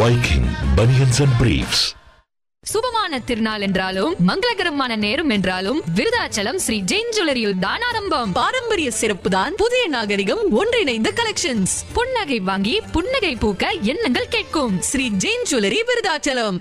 Viking Bunions and Briefs. சுபமான திருநாள் என்றாலும் மங்களகரமான நேரம் என்றாலும் விருதாச்சலம் ஸ்ரீ ஜெயின் ஜுவல்லரியில் தான் ஆரம்பம் பாரம்பரிய சிறப்பு தான் புதிய நாகரிகம் ஒன்றிணைந்த கலெக்ஷன்ஸ் புன்னகை வாங்கி புன்னகை பூக்க எண்ணங்கள் கேட்கும் ஸ்ரீ ஜெயின் ஜுவல்லரி விருதாச்சலம்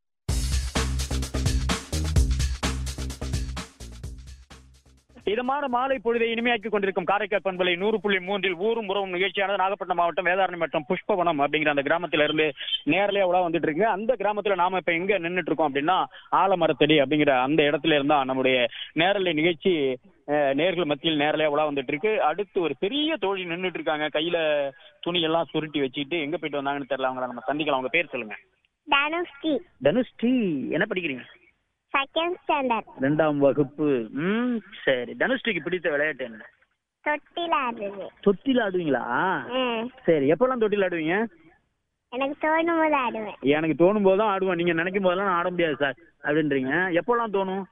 இதமான மாலை பொழுதை இனிமையாக்கி கொண்டிருக்கும் காரைக்கால் பண்பலை நூறு புள்ளி மூன்றில் ஊரும் உறவும் நிகழ்ச்சியானது நாகப்பட்டினம் மாவட்டம் வேதாரணி மற்றும் புஷ்பவனம் அப்படிங்கிற அந்த கிராமத்துல இருந்து நேரலையா உலா வந்துட்டு இருக்கு அந்த கிராமத்துல நாம இப்ப எங்க நின்னுட்டு இருக்கோம் அப்படின்னா ஆலமரத்தடி அப்படிங்கிற அந்த இடத்துல இருந்தா நம்முடைய நேரலை நிகழ்ச்சி அஹ், நேர்கள் மத்தியில் நேரலையா உலா வந்துட்டு இருக்கு அடுத்து ஒரு பெரிய தோழி நின்னுட்டு இருக்காங்க கையில துணி எல்லாம் சுருட்டி வச்சுக்கிட்டு எங்க போயிட்டு வந்தாங்கன்னு தெரியல அவங்கள நம்ம சந்திக்கலாம் அவங்க பேர் சொல்லுங்க தனுஷ்டி தனுஷ்டி என்ன படிக்கிறீங்க செகண்ட் ஸ்டாண்டர்ட் ரெண்டாம் வகுப்பு ம் சரி தனுஷ்டிக்கு பிடித்த விளையாட்டு என்ன தொட்டில் ஆடுறது தொட்டில் ஆடுவீங்களா ம் சரி எப்பெல்லாம் தொட்டில் ஆடுவீங்க எனக்கு தோணும் போது ஆடுவேன் எனக்கு தோணும் போது தான் ஆடுவேன் நீங்க நினைக்கும் போதெல்லாம் நான் ஆட முடியாது சார் அப்படின்றீங்க எப்பெல்லாம் தோணும்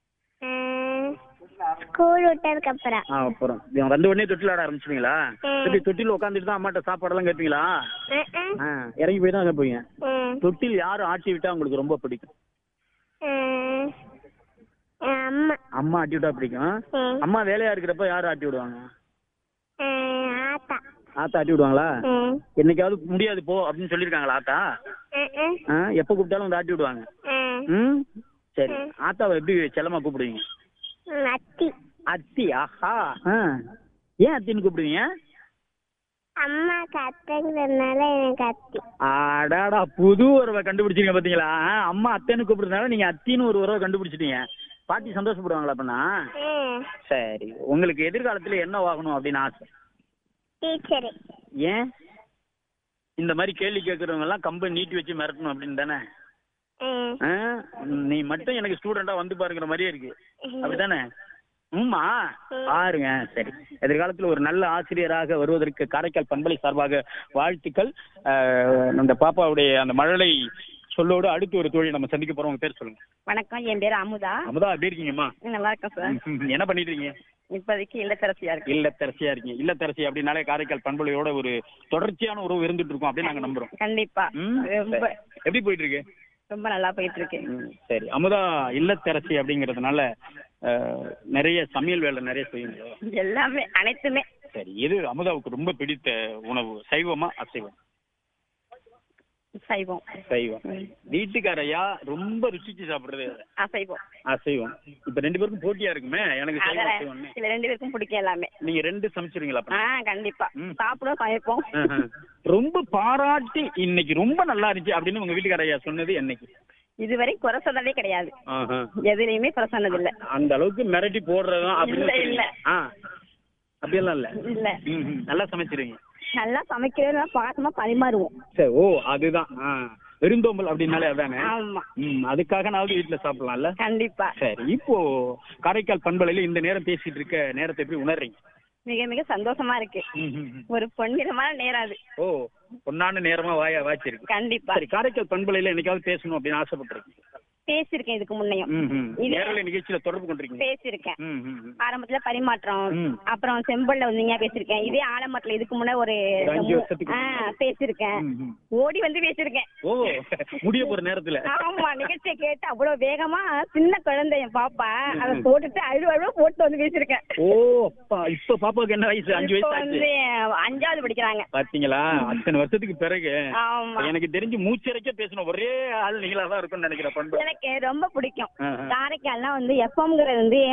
ம், ஸ்கூல் விட்டதுக்கு அப்புறம் ஆ அப்புறம் இவன் வந்த உடனே தொட்டில் ஆட ஆரம்பிச்சிட்டீங்களா ம். எப்படி தொட்டில் உட்காந்துட்டு தான் அம்மாட்ட சாப்பாடெல்லாம் கேட்பீங்களா ம், ம், ஆ இறங்கி போய் தான் கேட்பீங்க ம், தொட்டில் யார் ஆட்டி விட்டா உங்களுக்கு ரொம்ப பிடிக்கும் ம். என் அம்மா அம்மா ஆட்டி விட்டா பிடிக்கும் ம், அம்மா வேலையா இருக்கிறப்ப யார் ஆட்டி விடுவாங்க ம், ஆத்தா ஆத்தா ஆட்டி விடுவாங்களா ம், என்னைக்காவது முடியாது போ அப்படின்னு சொல்லியிருக்காங்களா ஆத்தா ம், ம், ஆ எப்போ கூப்பிட்டாலும் வந்து ஆட்டி விடுவாங்க ம், ம் சரி ம். ஆத்தாவை எப்படி செல்லமா கூப்பிடுவீங்க ம், அத்தி அத்தி ஆஹா ஆ. ஏன் அத்தின்னு கூப்பிடுவீங்க அம்மாக்கு அத்தைங்கிறதுனால எனக்கு அத்தி அடாடா புது உறவை கண்டுபிடிச்சிருங்க பாத்தீங்களா ஆ, அம்மா அத்தைன்னு கூப்பிடுறதுனால நீங்க அத்தின்னு ஒரு உறவை கண்டுபிடிச்சிட்டீங்க பாட்டி சந்தோஷப்படுவாங்களா அப்பனா ம், சரி உங்களுக்கு எதிர்காலத்துல என்ன ஆகணும் அப்படின்னு ஆசை டீச்சரு ஏன் இந்த மாதிரி கேள்வி கேட்கறவங்க எல்லாம் கம்பை நீட்டி வச்சு மிரட்டணும் அப்படின்னு தானே ம், ஆ? நீ மட்டும் எனக்கு ஸ்டூடெண்டா வந்து பாருங்கிற மாதிரியே இருக்கு அப்படிதானே உம்மா பாருங்க சரி எதிர்காலத்தில் ஒரு நல்ல ஆசிரியராக வருவதற்கு காரைக்கால் பண்பலை சார்பாக வாழ்த்துக்கள் ஆஹ், அந்த பாப்பாவுடைய அந்த மழலை சொல்லோடு அடுத்து ஒரு தோழி நம்ம சந்திக்க போறோம் உங்க பேர் சொல்லுங்க வணக்கம் என் பேர் அமுதா அமுதா எப்படி இருக்கீங்கம்மா நல்லா இருக்கேன் சார் என்ன பண்ணிட்டு இருக்கீங்க இப்போதைக்கு இல்லத்தரசியா இருக்கு இல்லத்தரசியா இருக்கீங்க இல்லத்தரசி அப்படின்னாலே காரைக்கால் பண்பலையோட ஒரு தொடர்ச்சியான உறவு இருந்துட்டு இருக்கோம் அப்படின்னு நாங்க நம்புறோம் கண்டிப்பா ம், ரொம்ப சரி. எப்படி போயிட்டு இருக்கு ரொம்ப நல்லா போயிட்டு இருக்கு ம், சரி அமுதா இல்லத்தரசி அப்படிங்கறதுனால ஆஹ், நிறைய சமையல் வேலை நிறைய செய்யுங்க எல்லாமே அனைத்துமே சரி எது அமுதாவுக்கு ரொம்ப பிடித்த உணவு சைவமா அசைவம் அசைவம் சைவம் வீட்டுக்காரையா ரொம்ப ருசிச்சு சாப்பிடுறது எது? அசைவம் அசைவம் இப்ப ரெண்டு பேருக்கும் போட்டியா இருக்குமே எனக்கு சைவம் அதெல்லாம் அசைவம்னு இதுல ரெண்டு பேருக்கும் பிடிக்கும் எல்லாமே நீங்க ரெண்டு சமைச்சிருவீங்களா அப்ப? ஆ கண்டிப்பா ம். சாப்பிடுவோம் சமைப்போம் ஆஹா. ரொம்ப பாராட்டி இன்னைக்கு ரொம்ப நல்லா இருந்துச்சு அப்படின்னு உங்க வீட்டுக்காரையா சொன்னது என்னைக்கு இதுவரை குறை சொன்னதே கிடையாது ஆஹா. எதுலயுமே குறை சொன்னது இல்ல அந்த அளவுக்கு மிரட்டி போடுறதும் அப்படின்னு இல்ல, சொல்றீங்க. இல்ல. ஆ அப்படியெல்லாம் இல்ல இல்ல ம், ம். நல்லா சமைச்சிருவீங்க நல்லா சமைக்கிறத பாசமா பரிமாறுவோம் சரி ஓ அதுதான் ஆ. விருந்தோம்பல் அப்படின்னாலே அதானே ஆமா ம் அதுக்காக நான் வீட்டுல சாப்பிடலாம்ல கண்டிப்பா சரி இப்போ காரைக்கால் பண்பலையில இந்த நேரம் பேசிட்டு இருக்க நேரத்தை எப்படி உணர்றீங்க மிக மிக சந்தோஷமா இருக்கு ம், ம், ம். ஒரு பொன்னிறமான நேரம் அது ஓ பொன்னான நேரமா வாயா வாச்சிருக்கு கண்டிப்பா சரி காரைக்கால் பண்பலையில என்னைக்காவது பேசணும் அப்படின்னு ஆசைப்பட்டிருக்கீங்க பேசியிருக்கேன் இதுக்கு முன்னையும் ம், ம். இது- நேரலை நிகழ்ச்சியில தொடர்பு கொண்டிருக்கீங்க பேசியிருக்கேன் ம், ம், ம். ஆரம்பத்துல பரிமாற்றம் ம். அப்புறம் செம்பல்ல வந்தீங்க பேசியிருக்கேன் இதே ஆலமரத்துல இதுக்கு முன்ன ஒரு ஒரு அஞ்சு வருஷத்துக்கு ஆ, பேசியிருக்கேன் ம், ம். ஓடி வந்து பேசியிருக்கேன் ஓ முடிய போற நேரத்துல ஆமா நிகழ்ச்சியை கேட்டு அவ்வளவு வேகமா சின்ன குழந்தை என் பாப்பா அதை போட்டுட்டு அழுவ அழுவ போட்டு வந்து பேசியிருக்கேன் ஓ அப்பா இப்ப பாப்பாவுக்கு என்ன வயசு அஞ்சு இப்போ வயசு வந்து ஆச்சு அஞ்சாவது படிக்கிறாங்க பாத்தீங்களா அத்தனை வருஷத்துக்கு பிறகு ஆமா எனக்கு தெரிஞ்சு மூச்சரைக்க பேசணும் ஒரே ஆள் நீங்களா தான் இருக்கும்னு நினைக்கிறேன் பண்பு எனக்கு ரொம்ப பிடிக்கும் ஆ, ஆ. காரைக்கால்லாம் வந்து எஃப்எம்ங்கிறது வந்து